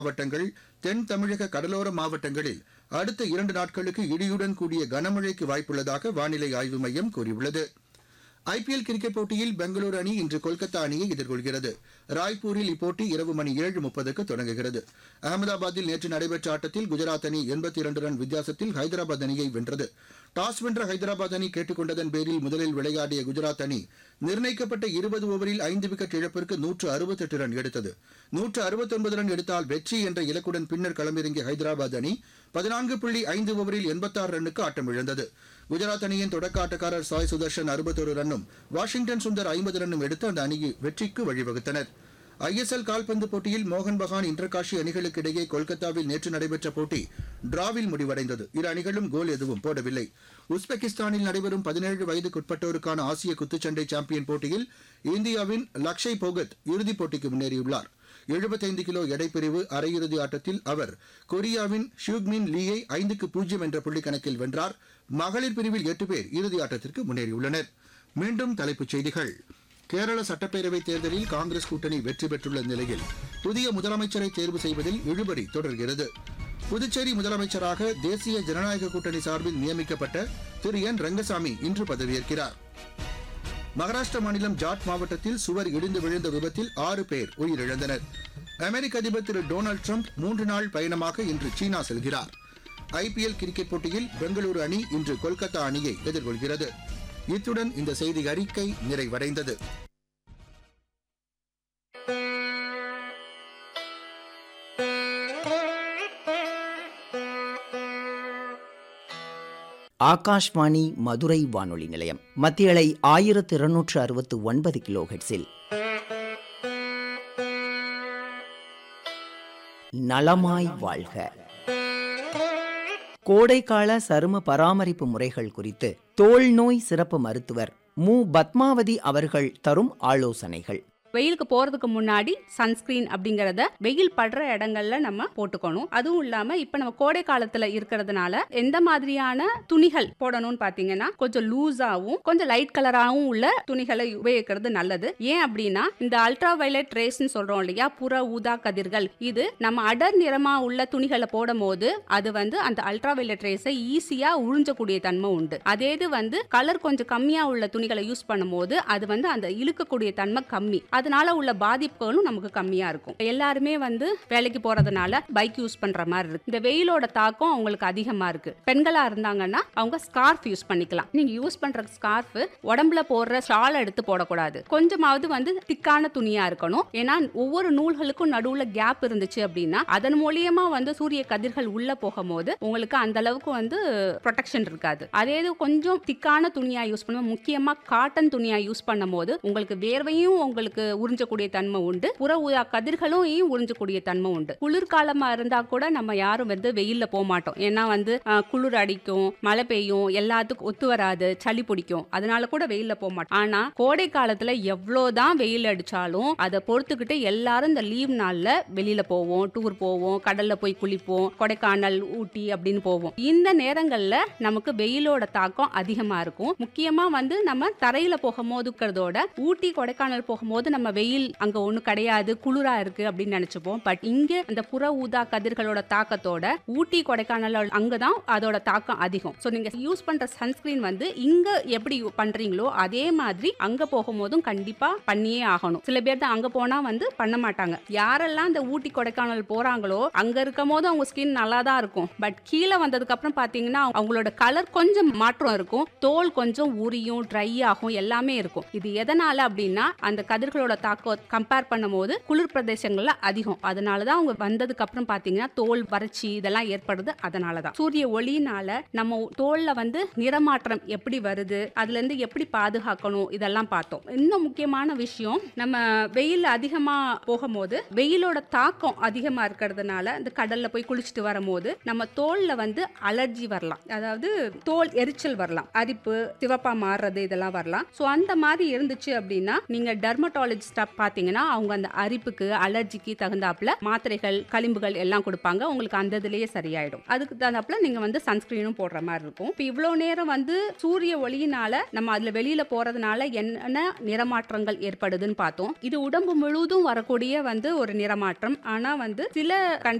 மாவட்டங்கள் தென் தமிழக கடலோர மாவட்டங்களில் அடுத்த இரண்டு நாட்களுக்கு இடியுடன் கூடிய கனமழைக்கு வாய்ப்புள்ளதாக வானிலை ஆய்வு மையம் கூறியுள்ளது ஐபிஎல் கிரிக்கெட் போட்டியில் பெங்களூரு அணி இன்று கொல்கத்தா அணியை எதிர்கொள்கிறது ராய்ப்பூரில் இப்போட்டி இரவு மணி ஏழு முப்பதுக்கு தொடங்குகிறது அகமதாபாத்தில் நேற்று நடைபெற்ற ஆட்டத்தில் குஜராத் அணி எண்பத்தி இரண்டு ரன் வித்தியாசத்தில் ஹைதராபாத் அணியை வென்றது டாஸ் வென்ற ஹைதராபாத் அணி கேட்டுக் கொண்டதன் பேரில் முதலில் விளையாடிய குஜராத் அணி நிர்ணயிக்கப்பட்ட இருபது ஓவரில் ஐந்து விக்கெட் இழப்பிற்கு நூற்று அறுபத்தெட்டு ரன் எடுத்தது நூற்று அறுபத்தொன்பது ரன் எடுத்தால் வெற்றி என்ற இலக்குடன் பின்னர் களமிறங்கிய ஹைதராபாத் அணி பதினான்கு புள்ளி ஐந்து ஓவரில் எண்பத்தாறு ரன்னுக்கு ஆட்டம் இழந்தது குஜராத் அணியின் தொடக்க ஆட்டக்காரர் சாய் சுதர்ஷன் அறுபத்தொரு ரன்னும் வாஷிங்டன் சுந்தர் ஐம்பது ரன்னும் எடுத்து அந்த அணியை வெற்றிக்கு வழிவகுத்தனர் ஐஎஸ்எல் கால்பந்து போட்டியில் மோகன் பகான் இன்டர்காஷி அணிகளுக்கு இடையே கொல்கத்தாவில் நேற்று நடைபெற்ற போட்டி டிராவில் முடிவடைந்தது இரு அணிகளும் கோல் எதுவும் போடவில்லை உஸ்பெகிஸ்தானில் நடைபெறும் பதினேழு வயதுக்குட்பட்டோருக்கான ஆசிய குத்துச்சண்டை சாம்பியன் போட்டியில் இந்தியாவின் லக்ஷய் போகத் இறுதிப் போட்டிக்கு முன்னேறியுள்ளார் 75 கிலோ எடைப்பிரிவு அரையிறுதி ஆட்டத்தில் அவர் கொரியாவின் ஷியூக்மின் லீயை ஐந்துக்கு பூஜ்ஜியம் என்ற புள்ளி கணக்கில் வென்றார் மகளிர் பிரிவில் எட்டு பேர் இறுதி ஆட்டத்திற்கு முன்னேறியுள்ளனர் மீண்டும் தலைப்புச் செய்திகள் கேரள சட்டப்பேரவைத் தேர்தலில் காங்கிரஸ் கூட்டணி வெற்றி பெற்றுள்ள நிலையில் புதிய முதலமைச்சரை தேர்வு செய்வதில் இழுபறி தொடர்கிறது புதுச்சேரி முதலமைச்சராக தேசிய ஜனநாயக கூட்டணி சார்பில் நியமிக்கப்பட்ட திரு என் ரங்கசாமி இன்று பதவியேற்கிறார் மகாராஷ்டிர மாநிலம் ஜாட் மாவட்டத்தில் சுவர் இடிந்து விழுந்த விபத்தில் ஆறு பேர் உயிரிழந்தனர் அமெரிக்க அதிபர் திரு டொனால்டு ட்ரம்ப் மூன்று நாள் பயணமாக இன்று சீனா செல்கிறார் ஐபிஎல் கிரிக்கெட் போட்டியில் பெங்களூரு அணி இன்று கொல்கத்தா அணியை எதிர்கொள்கிறது இத்துடன் இந்த செய்தி அறிக்கை நிறைவடைந்தது ஆகாஷ்வாணி மதுரை வானொலி நிலையம் மத்தியலை ஆயிரத்து இருநூற்று அறுபத்து ஒன்பது கிலோ ஹெட்ஸில் நலமாய் வாழ்க கோடைக்கால சரும பராமரிப்பு முறைகள் குறித்து தோல் நோய் சிறப்பு மருத்துவர் மு பத்மாவதி அவர்கள் தரும் ஆலோசனைகள் வெயிலுக்கு போறதுக்கு முன்னாடி சன்ஸ்கிரீன் அப்படிங்கறத வெயில் படுற இடங்கள்ல நம்ம போட்டுக்கணும் அதுவும் இல்லாம இப்ப நம்ம கோடை காலத்துல இருக்கிறதுனால எந்த மாதிரியான துணிகள் போடணும்னு பாத்தீங்கன்னா கொஞ்சம் லூஸாவும் கொஞ்சம் லைட் கலராகவும் உள்ள துணிகளை உபயோகிக்கிறது நல்லது ஏன் அப்படின்னா இந்த அல்ட்ரா வயலட் ரேஸ்ன்னு சொல்றோம் இல்லையா புற ஊதா கதிர்கள் இது நம்ம அடர் நிறமா உள்ள துணிகளை போடும் போது அது வந்து அந்த அல்ட்ரா வயலட் ரேஸை ஈஸியா உறிஞ்சக்கூடிய தன்மை உண்டு அதே இது வந்து கலர் கொஞ்சம் கம்மியா உள்ள துணிகளை யூஸ் பண்ணும்போது அது வந்து அந்த இழுக்கக்கூடிய தன்மை கம்மி அதனால உள்ள பாதிப்புகளும் நமக்கு கம்மியா இருக்கும் எல்லாருமே வந்து வேலைக்கு போறதுனால பைக் யூஸ் பண்ற மாதிரி இருக்கு இந்த வெயிலோட தாக்கம் அவங்களுக்கு அதிகமா இருக்கு பெண்களா இருந்தாங்கன்னா அவங்க ஸ்கார்ஃப் யூஸ் பண்ணிக்கலாம் நீங்க யூஸ் பண்ற ஸ்கார்ஃப் உடம்புல போடுற ஷால் எடுத்து போடக்கூடாது கொஞ்சமாவது வந்து திக்கான துணியா இருக்கணும் ஏன்னா ஒவ்வொரு நூல்களுக்கும் நடுவுல கேப் இருந்துச்சு அப்படின்னா அதன் மூலியமா வந்து சூரிய கதிர்கள் உள்ள போகும்போது உங்களுக்கு அந்த அளவுக்கு வந்து ப்ரொடெக்ஷன் இருக்காது அதே இது கொஞ்சம் திக்கான துணியா யூஸ் பண்ணுவோம் முக்கியமா காட்டன் துணியா யூஸ் பண்ணும்போது உங்களுக்கு வேர்வையும் உங்களுக்கு உறிஞ்சக்கூடிய தன்மை உண்டு புற ஊதா கதிர்களும் உறிஞ்சக்கூடிய தன்மை உண்டு குளிர்காலமா இருந்தா கூட நம்ம யாரும் வந்து வெயில்ல போக மாட்டோம் ஏன்னா வந்து அஹ், குளிர் அடிக்கும் மழை பெய்யும் எல்லாத்துக்கும் ஒத்து வராது சளி பிடிக்கும் அதனால கூட வெயில்ல போக மாட்டோம் ஆனா கோடை காலத்துல எவ்வளவுதான் வெயில் அடிச்சாலும் அதை பொறுத்துக்கிட்டு எல்லாரும் இந்த லீவ் நாள்ல வெளியில போவோம் டூர் போவோம் கடல்ல போய் குளிப்போம் கொடைக்கானல் ஊட்டி அப்படின்னு போவோம் இந்த நேரங்கள்ல நமக்கு வெயிலோட தாக்கம் அதிகமா இருக்கும் முக்கியமா வந்து நம்ம தரையில போகும்போது இருக்கிறதோட ஊட்டி கொடைக்கானல் போகும்போது நம்ம வெயில் அங்க ஒண்ணு கிடையாது குளிரா இருக்கு அப்படின்னு நினைச்சுப்போம் பட் இங்க அந்த புற ஊதா கதிர்களோட தாக்கத்தோட ஊட்டி கொடைக்கானல் அங்கதான் அதோட தாக்கம் அதிகம் ஸோ நீங்க யூஸ் பண்ற சன்ஸ்கிரீன் வந்து இங்க எப்படி பண்றீங்களோ அதே மாதிரி அங்க போகும்போதும் கண்டிப்பா பண்ணியே ஆகணும் சில பேர் தான் அங்க போனா வந்து பண்ண மாட்டாங்க யாரெல்லாம் இந்த ஊட்டி கொடைக்கானல் போறாங்களோ அங்க இருக்கும் போது அவங்க ஸ்கின் நல்லா தான் இருக்கும் பட் கீழே வந்ததுக்கு அப்புறம் பாத்தீங்கன்னா அவங்களோட கலர் கொஞ்சம் மாற்றம் இருக்கும் தோல் கொஞ்சம் உரியும் ட்ரை ஆகும் எல்லாமே இருக்கும் இது எதனால அப்படின்னா அந்த கதிர்களோட தாக்கம் கம்பேர் பண்ணும்போது குளிர் பிரதேசங்கள்ல அதிகம் அதனால தான் அவங்க வந்ததுக்கு அப்புறம் பாத்தீங்கன்னா தோல் வறட்சி இதெல்லாம் ஏற்படுது அதனால தான் சூரிய ஒளினால நம்ம தோல்ல வந்து நிறமாற்றம் எப்படி வருது அதுல இருந்து எப்படி பாதுகாக்கணும் இதெல்லாம் பார்த்தோம் இன்னும் முக்கியமான விஷயம் நம்ம வெயில் அதிகமா போகும்போது வெயிலோட தாக்கம் அதிகமா இருக்கிறதுனால இந்த கடல்ல போய் குளிச்சுட்டு வரும்போது நம்ம தோல்ல வந்து அலர்ஜி வரலாம் அதாவது தோல் எரிச்சல் வரலாம் அரிப்பு சிவப்பா மாறுறது இதெல்லாம் வரலாம் ஸோ அந்த மாதிரி இருந்துச்சு அப்படின்னா நீங்க டெர்மட்டாலஜி ஏஜ் ஸ்டாப் பாத்தீங்கன்னா அவங்க அந்த அரிப்புக்கு அலர்ஜிக்கு தகுந்தாப்புல மாத்திரைகள் களிம்புகள் எல்லாம் கொடுப்பாங்க உங்களுக்கு அந்த இதுலயே சரியாயிடும் அதுக்கு தகுந்தாப்புல நீங்க வந்து சன்ஸ்கிரீனும் போடுற மாதிரி இருக்கும் இப்போ இவ்வளோ நேரம் வந்து சூரிய ஒளியினால நம்ம அதுல வெளியில போறதுனால என்ன நிறமாற்றங்கள் ஏற்படுதுன்னு பார்த்தோம் இது உடம்பு முழுவதும் வரக்கூடிய வந்து ஒரு நிறமாற்றம் ஆனா வந்து சில